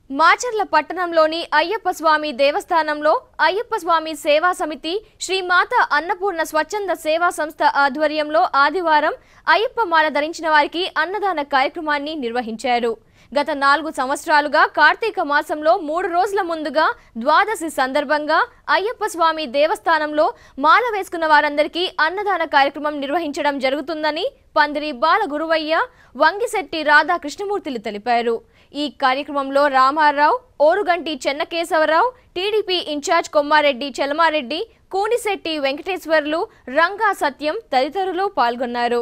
మాచర్ల పట్టణంలోని అయ్యప్ప స్వామి దేవస్థానంలో అయ్యప్ప స్వామి సేవా సమితి శ్రీ మాత అన్నపూర్ణ స్వచ్ఛంద సేవా సంస్థ ఆధ్వర్యంలో ఆదివారం అయ్యప్ప మాల ధరించిన వారికి అన్నదాన కార్యక్రమాన్ని నిర్వహించారు గత నాలుగు సంవత్సరాలుగా కార్తీక మాసంలో మూడు రోజుల ముందుగా ద్వాదశి సందర్భంగా అయ్యప్ప స్వామి దేవస్థానంలో మాల వేసుకున్న వారందరికీ అన్నదాన కార్యక్రమం నిర్వహించడం జరుగుతుందని పందిరి బాల గురువయ్య వంగిశెట్టి రాధా కృష్ణమూర్తిలు తెలిపారు ఈ కార్యక్రమంలో రామారావు ఓరుగంటి చెన్నకేశవరావు టీడీపీ ఇన్ఛార్జ్ కొమ్మారెడ్డి చలమారెడ్డి కూనిశెట్టి వెంకటేశ్వర్లు రంగా సత్యం తదితరులు పాల్గొన్నారు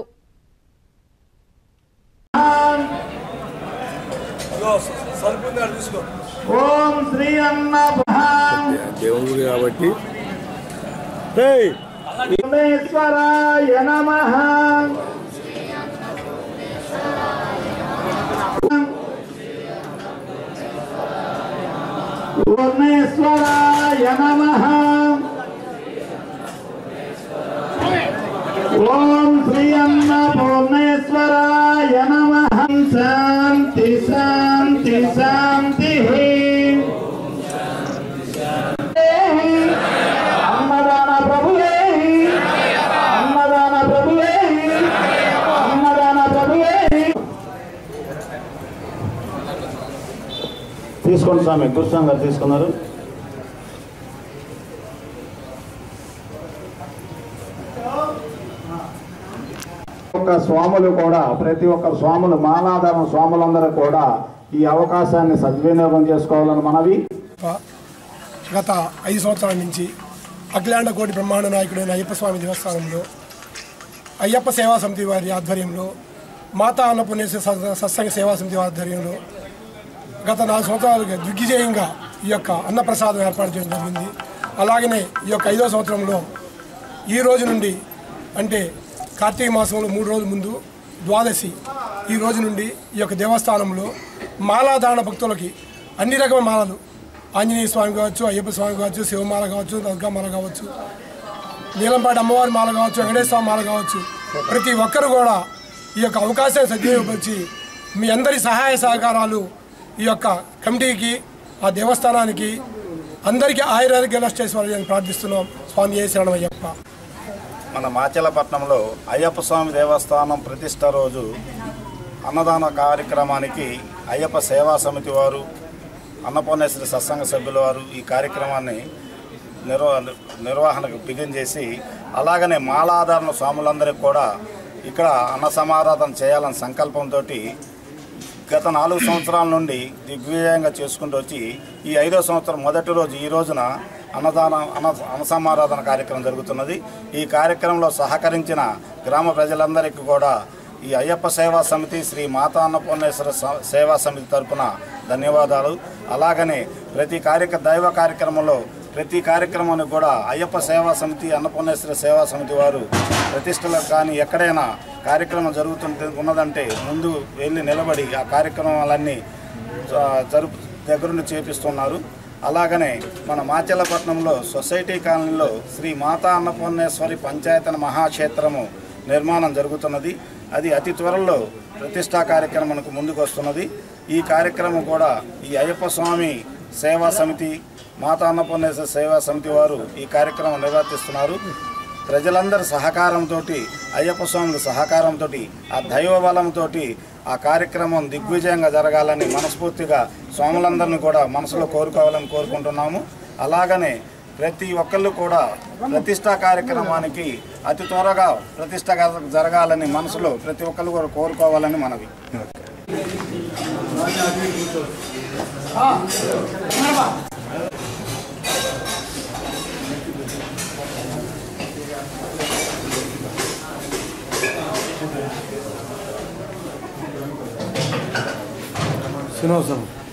ఓం శ్రీ అన్న దేవుడు కాబట్టి భూమేశ్వరాయ నమ భువనేశ్వరాయ నమ ఓం శ్రీ అన్న భువనేశ్వరాయ నమ శాంతి శాంతి శాంతి అన్నదాన ప్రభువే అన్నదాన ప్రభువే అన్నదాన ప్రభువే తీసుకోండి స్వామి కృష్ణ గారు తీసుకున్నారు ఒక్క స్వాములు కూడా ప్రతి ఒక్క స్వాములు మాలాధారణ స్వాములందరూ కూడా ఈ అవకాశాన్ని సద్వినియోగం చేసుకోవాలని మనవి గత ఐదు సంవత్సరాల నుంచి అఖిలాండ కోటి బ్రహ్మాండ నాయకుడైన అయ్యప్ప స్వామి దేవస్థానంలో అయ్యప్ప సేవా సమితి వారి ఆధ్వర్యంలో మాతా అన్నపూర్ణేశ్వర సత్- సత్సంగ సేవా సమితి వారి ఆధ్వర్యంలో గత నాలుగు సంవత్సరాలుగా దిగ్విజయంగా ఈ యొక్క అన్నప్రసాదం ఏర్పాటు చేయడం జరిగింది అలాగనే ఈ యొక్క ఐదో సంవత్సరంలో ఈ రోజు నుండి అంటే కార్తీక మాసంలో మూడు రోజుల ముందు ద్వాదశి ఈ రోజు నుండి ఈ యొక్క దేవస్థానంలో మాలాధారణ భక్తులకి అన్ని రకమైన మాలలు ఆంజనేయ స్వామి కావచ్చు అయ్యప్ప స్వామి కావచ్చు శివమాల కావచ్చు దుర్గామాల కావచ్చు నీలంపాటి అమ్మవారి మాల కావచ్చు వెంకటేశ్వర స్వామి మాల కావచ్చు ప్రతి ఒక్కరు కూడా ఈ యొక్క అవకాశాన్ని సద్వినియోగపరిచి మీ అందరి సహాయ సహకారాలు ఈ యొక్క కమిటీకి ఆ దేవస్థానానికి అందరికీ ఆయురారోగ్యాలు చేసేవారని ప్రార్థిస్తున్నాం స్వామి ఏ శరణమయ్యప్ప మన మాచలపట్నంలో అయ్యప్ప స్వామి దేవస్థానం ప్రతిష్ట రోజు అన్నదాన కార్యక్రమానికి అయ్యప్ప సేవా సమితి వారు అన్నపూర్ణేశ్వరి సత్సంగ సభ్యుల వారు ఈ కార్యక్రమాన్ని నిర్వ నిర్వహణకు బిగిన్ చేసి అలాగనే మాలాధారణ స్వాములందరికీ కూడా ఇక్కడ అన్న సమారాధన చేయాలన్న సంకల్పంతో గత నాలుగు సంవత్సరాల నుండి దిగ్విజయంగా చేసుకుంటూ వచ్చి ఈ ఐదో సంవత్సరం మొదటి రోజు ఈ రోజున అన్నదాన అన్న అన్నసమారాధన కార్యక్రమం జరుగుతున్నది ఈ కార్యక్రమంలో సహకరించిన గ్రామ ప్రజలందరికీ కూడా ఈ అయ్యప్ప సేవా సమితి శ్రీ మాతా అన్నపూర్ణేశ్వర స- సేవా సమితి తరపున ధన్యవాదాలు అలాగనే ప్రతి కార్యక్ర దైవ కార్యక్రమంలో ప్రతి కార్యక్రమానికి కూడా అయ్యప్ప సేవా సమితి అన్నపూర్ణేశ్వర సేవా సమితి వారు ప్రతిష్టలకు కానీ ఎక్కడైనా కార్యక్రమం జరుగుతుంటే ఉన్నదంటే ముందు వెళ్ళి నిలబడి ఆ కార్యక్రమాలన్నీ జ- జరుపు దగ్గరుండి చేపిస్తున్నారు అలాగనే మన మాచల్లపట్నంలో సొసైటీ కాలనీలో శ్రీ మాతా అన్నపూర్ణేశ్వరి పంచాయతన మహాక్షేత్రము నిర్మాణం జరుగుతున్నది అది అతి త్వరలో ప్రతిష్టా కార్యక్రమానికి ముందుకు వస్తున్నది ఈ కార్యక్రమం కూడా ఈ అయ్యప్ప స్వామి సేవా సమితి మాతా అన్నపూర్ణేశ్వర సేవా సమితి వారు ఈ కార్యక్రమం నిర్వర్తిస్తున్నారు ప్రజలందరి సహకారంతో అయ్యప్ప స్వాముల సహకారంతో ఆ దైవ బలంతో ఆ కార్యక్రమం దిగ్విజయంగా జరగాలని మనస్ఫూర్తిగా స్వాములందరినీ కూడా మనసులో కోరుకోవాలని కోరుకుంటున్నాము అలాగనే ప్రతి ఒక్కళ్ళు కూడా ప్రతిష్టా కార్యక్రమానికి అతి త్వరగా ప్రతిష్ట జరగాలని మనసులో ప్రతి ఒక్కళ్ళు కూడా కోరుకోవాలని మనవి శ్రీనివాసం